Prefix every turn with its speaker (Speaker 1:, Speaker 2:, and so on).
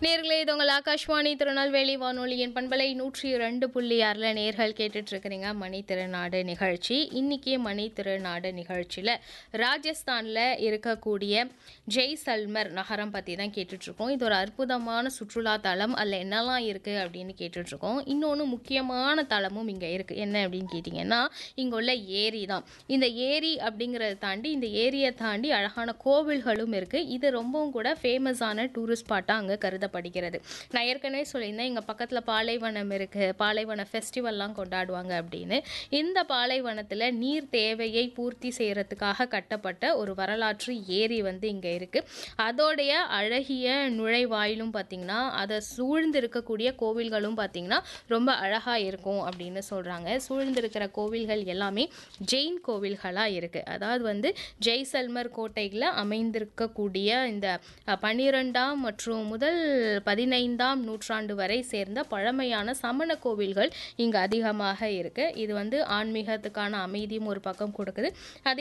Speaker 1: நேர்களே இது உங்கள் ஆகாஷ்வாணி திருநெல்வேலி வானொலியின் பண்பலை நூற்றி இரண்டு புள்ளி ஆறில் நேர்கள் கேட்டுட்டு இருக்கிறீங்க மணி திருநாடு நிகழ்ச்சி இன்னைக்கு மணி திருநாடு நிகழ்ச்சியில் ராஜஸ்தானில் இருக்கக்கூடிய ஜெய்சல்மர் நகரம் பற்றி தான் கேட்டுட்ருக்கோம் இது ஒரு அற்புதமான சுற்றுலா தலம் அதில் என்னெல்லாம் இருக்குது அப்படின்னு கேட்டுட்ருக்கோம் இன்னொன்று முக்கியமான தலமும் இங்கே இருக்குது என்ன அப்படின்னு கேட்டிங்கன்னா இங்கே உள்ள ஏரி தான் இந்த ஏரி அப்படிங்கிறத தாண்டி இந்த ஏரியை தாண்டி அழகான கோவில்களும் இருக்குது இது ரொம்பவும் கூட ஃபேமஸான டூரிஸ்ட் ஸ்பாட்டாக அங்கே கருதப்படுகிறது நான் ஏற்கனவே சொல்லியிருந்தேன் இங்கே பக்கத்தில் பாலைவனம் இருக்குது பாலைவன ஃபெஸ்டிவல்லாம் கொண்டாடுவாங்க அப்படின்னு இந்த பாலைவனத்தில் நீர் தேவையை பூர்த்தி செய்கிறதுக்காக கட்டப்பட்ட ஒரு வரலாற்று ஏரி வந்து இங்கே இருக்குது அதோடைய அழகிய நுழைவாயிலும் பார்த்திங்கன்னா அதை சூழ்ந்து இருக்கக்கூடிய கோவில்களும் பார்த்திங்கன்னா ரொம்ப அழகாக இருக்கும் அப்படின்னு சொல்கிறாங்க சூழ்ந்திருக்கிற கோவில்கள் எல்லாமே ஜெயின் கோவில்களாக இருக்குது அதாவது வந்து ஜெய்சல்மர் கோட்டையில் அமைந்திருக்கக்கூடிய இந்த அஹ், பன்னிரெண்டாம் மற்றும் முதல் பதினைந்தாம் நூற்றாண்டு வரை சேர்ந்த பழமையான சமண கோவில்கள் இங்கு அதிகமாக இருக்குது இது வந்து ஆன்மீகத்துக்கான அமைதியும் ஒரு பக்கம் கொடுக்குது அதே